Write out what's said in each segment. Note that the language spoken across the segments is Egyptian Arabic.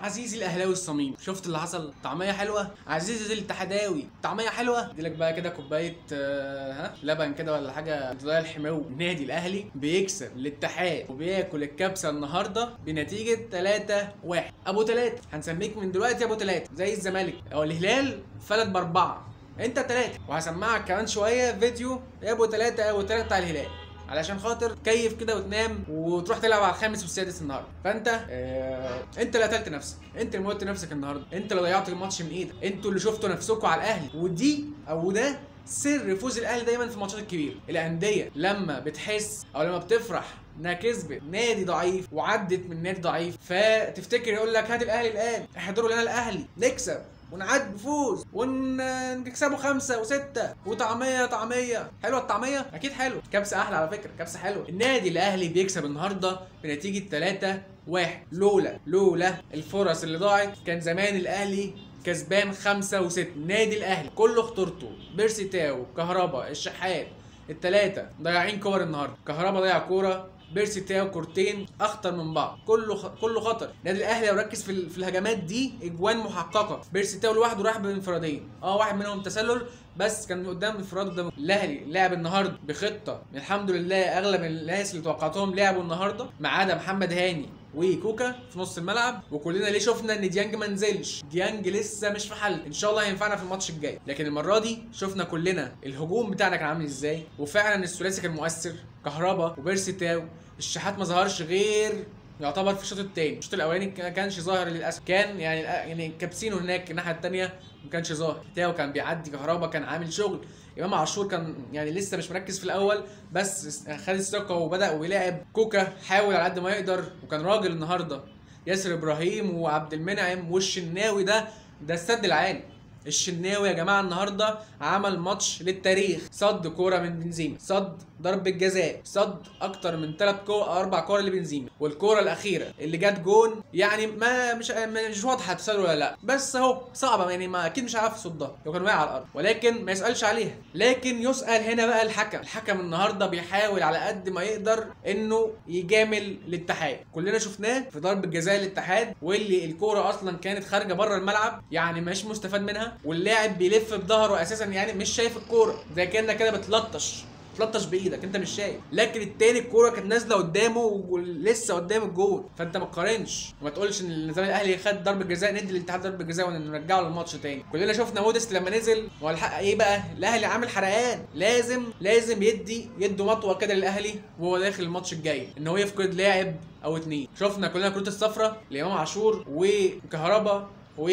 عزيزي الاهلاوي الصميم شفت اللي حصل طعميه حلوه عزيزي الاتحداوي طعميه حلوه ادي لك بقى كده كوبايه آه، ها لبن كده ولا حاجه تضيع الحماوي النادي الاهلي بيكسب الاتحاد وبياكل الكبسه النهارده بنتيجه 3 1 ابو 3 هنسميك من دلوقتي ابو 3 زي الزمالك او الهلال فلت باربعه انت ثلاثة وهسمعك كمان شوية فيديو يا ابو ثلاثة يا ابو ثلاثة بتاع الهلال علشان خاطر كيف كده وتنام وتروح تلعب على الخامس والسادس النهارده فانت آه انت اللي قتلت نفسك انت اللي موتت نفسك النهارده انت اللي ضيعت الماتش من ايدك انتوا اللي شفتوا نفسكم على الاهلي ودي او ده سر فوز الاهلي دايما في الماتشات الكبيره الانديه لما بتحس او لما بتفرح انها كسبت نادي ضعيف وعدت من نادي ضعيف فتفتكر يقول لك هات الاهلي الان احضروا لنا الاهلي نكسب ونعد بفوز ونكسبوا خمسة وستة وطعمية طعمية حلوة الطعمية أكيد حلو كبسة أحلى على فكرة كبسة حلوة النادي الأهلي بيكسب النهاردة بنتيجة 3 واحد لولا لولا الفرص اللي ضاعت كان زمان الأهلي كسبان خمسة وستة نادي الأهلي كله خطورته بيرسي تاو كهربا الشحات التلاتة ضايعين كور النهارده كهربا ضيع كوره بيرسي تاو كورتين اخطر من بعض كله خ... كله خطر النادي الاهلي لو ركز في, ال... في الهجمات دي اجوان محققه بيرسي تاو لوحده راح بانفرادين اه واحد منهم تسلل بس كان قدام انفراد قدام الاهلي لعب النهارده بخطه الحمد لله اغلب الناس اللي توقعتهم لعبوا النهارده ما عدا محمد هاني وكوكا في نص الملعب وكلنا ليه شفنا ان ديانج ما نزلش ديانج لسه مش في حل ان شاء الله هينفعنا في الماتش الجاي لكن المره دي شفنا كلنا الهجوم بتاعنا كان عامل ازاي وفعلا الثلاثي كان مؤثر كهربا وبيرسي تاو الشحات ما ظهرش غير يعتبر في الشوط الثاني الشوط الاولاني ما كانش ظاهر للاسف كان يعني يعني كابسينو هناك الناحيه الثانيه ما كانش ظاهر تاو كان بيعدي كهربا كان عامل شغل امام عاشور كان يعني لسه مش مركز في الاول بس خد الثقه وبدا ويلعب كوكا حاول على قد ما يقدر وكان راجل النهارده ياسر ابراهيم وعبد المنعم والشناوي ده ده السد العالي الشناوي يا جماعه النهارده عمل ماتش للتاريخ صد كوره من بنزيما صد ضربة جزاء صد اكتر من ثلاث كور او اربع كور لبنزيما والكوره الاخيره اللي جت جون يعني ما مش مش واضحه تسال ولا لا بس اهو صعبه يعني ما اكيد مش عارف يصدها لو كان واقع على الارض ولكن ما يسالش عليها لكن يسال هنا بقى الحكم الحكم النهارده بيحاول على قد ما يقدر انه يجامل الاتحاد كلنا شفناه في ضربه جزاء الاتحاد واللي الكوره اصلا كانت خارجه بره الملعب يعني مش مستفاد منها واللاعب بيلف بظهره اساسا يعني مش شايف الكوره زي كانك كده بتلطش تلطش بايدك انت مش شايف لكن التاني الكوره كانت نازله قدامه ولسه قدام الجول فانت ما تقارنش وما تقولش ان الزمالك الاهلي خد ضربه جزاء ندي للاتحاد ضربه جزاء ونرجعه للماتش تاني كلنا شفنا موديست لما نزل والحق ايه بقى الاهلي عامل حرقان لازم لازم يدي يدوا مطوه كده للاهلي وهو داخل الماتش الجاي ان هو يفقد لاعب او اتنين شفنا كلنا كروت الصفراء لامام عاشور وكهربا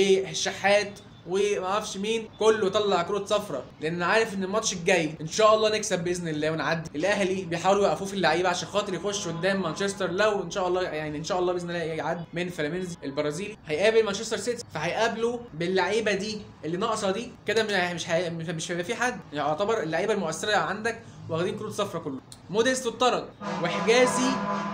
والشحات وما اعرفش مين كله طلع كروت صفراء لان عارف ان الماتش الجاي ان شاء الله نكسب باذن الله ونعدي الاهلي بيحاولوا يوقفوه في اللعيبه عشان خاطر يخش قدام مانشستر لو ان شاء الله يعني ان شاء الله باذن الله يعد من فلامينز البرازيلي هيقابل مانشستر سيتي فهيقابله باللعيبه دي اللي ناقصه دي كده مش مش هي- مش مش هيبقى في حد يعتبر اللعيبه المؤثره عندك واخدين كروت صفراء كله موديست اتطرد وحجازي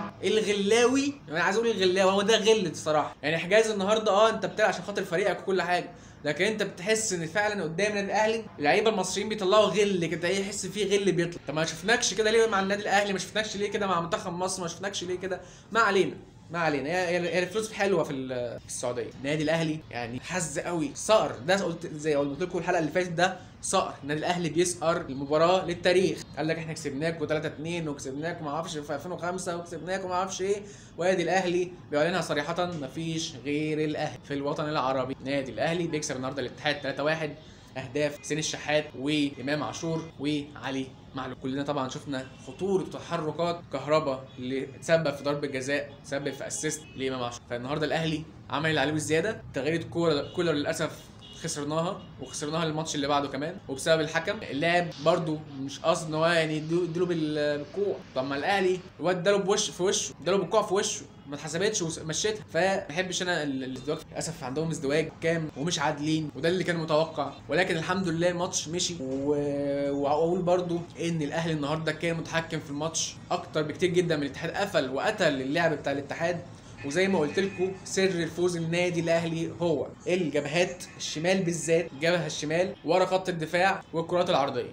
الغلاوي انا عايز اقول الغلاوي هو ده غل الصراحه يعني حجازي النهارده اه انت بتلعب عشان خاطر فريقك وكل حاجه لكن انت بتحس ان فعلا قدام النادي الاهلي اللعيبه المصريين بيطلعوا غل كده ايه يحس فيه غل بيطلع طب ما شفناكش كده ليه مع النادي الاهلي ما شفناكش ليه كده مع منتخب مصر ما شفناكش ليه كده ما علينا ما علينا هي هي- هي الفلوس حلوه في ال- في السعوديه النادي الاهلي يعني حز قوي صقر ده قلت زي ما قلت لكم الحلقه اللي فاتت ده صقر النادي الاهلي بيسقر المباراه للتاريخ قال لك احنا كسبناكم 3 2 وكسبناكم ما اعرفش في 2005 وكسبناكم ما اعرفش ايه وادي الاهلي بيعلنها صريحه ما فيش غير الاهلي في الوطن العربي نادي الاهلي بيكسب النهارده الاتحاد 3 1 اهداف حسين الشحات وامام عاشور وعلي معلول كلنا طبعا شفنا خطوره وتحركات كهربا اللي تسبب في ضربه جزاء تسبب في اسيست لامام عاشور فالنهارده الاهلي عمل اللي عليه بالزياده تغيير كوره كولر للاسف خسرناها وخسرناها الماتش اللي بعده كمان وبسبب الحكم اللاعب برده مش قصد ان هو يعني يديله يديله بال- بالكوع طب ما الاهلي الواد اداله بوش في وشه اداله بالكوع في وشه ما اتحسبتش ومشيتها فما بحبش انا ال- الازدواج للاسف عندهم ازدواج كام ومش عادلين وده اللي كان متوقع ولكن الحمد لله الماتش مشي و... واقول برضو ان الاهلي النهارده كان متحكم في الماتش اكتر بكتير جدا من الاتحاد قفل وقتل اللعب بتاع الاتحاد وزي ما قلت لكم سر الفوز النادي الاهلي هو الجبهات الشمال بالذات الجبهه الشمال ورا خط الدفاع والكرات العرضيه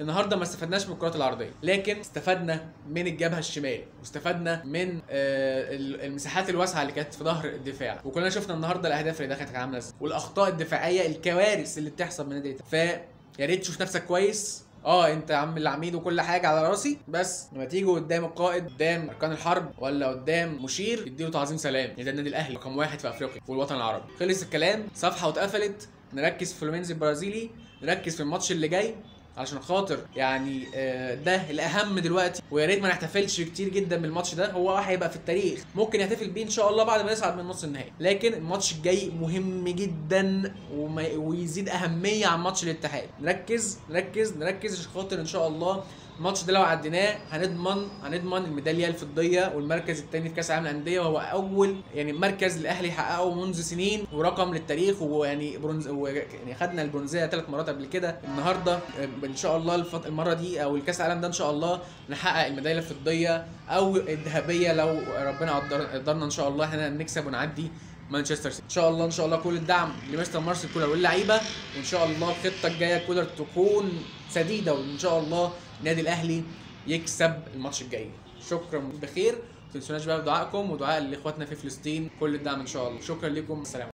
النهارده ما استفدناش من الكرات العرضيه لكن استفدنا من الجبهه الشمال واستفدنا من آه، ال- المساحات الواسعه اللي كانت في ظهر الدفاع وكلنا شفنا النهارده الاهداف اللي دخلت كانت عامله ازاي والاخطاء الدفاعيه الكوارث اللي بتحصل من نادي ف يا ريت تشوف نفسك كويس اه انت يا عم العميد وكل حاجه على راسي بس لما تيجي قدام القائد قدام اركان الحرب ولا قدام مشير اديله تعظيم سلام يعني ده النادي الاهلي رقم واحد في افريقيا والوطن العربي خلص الكلام صفحه واتقفلت نركز في فلومينز البرازيلي نركز في الماتش اللي جاي علشان خاطر يعني آه، ده الاهم دلوقتي ويا ريت ما نحتفلش كتير جدا بالماتش ده هو هيبقى في التاريخ ممكن يحتفل بيه ان شاء الله بعد ما نصعد من نص النهائي لكن الماتش الجاي مهم جدا وما ويزيد اهميه عن ماتش الاتحاد نركز نركز نركز عشان خاطر ان شاء الله الماتش ده لو عديناه هنضمن هنضمن الميداليه الفضيه والمركز الثاني في كاس العالم للانديه وهو اول يعني مركز الاهلي يحققه منذ سنين ورقم للتاريخ ويعني برونز يعني خدنا البرونزيه ثلاث مرات قبل كده النهارده آه، ان شاء الله الفت... المره دي او الكاس العالم ده ان شاء الله نحقق الميداليه الفضيه او الذهبيه لو ربنا قدر- قدرنا ان شاء الله احنا نكسب ونعدي مانشستر سيتي ان شاء الله ان شاء الله كل الدعم لمستر مارسيل كولر واللعيبه وان شاء الله الخطه الجايه كولر تكون سديده وان شاء الله النادي الاهلي يكسب الماتش الجاي شكرا بخير ما تنسوناش بقى بدعائكم ودعاء لاخواتنا في فلسطين كل الدعم ان شاء الله شكرا لكم السلام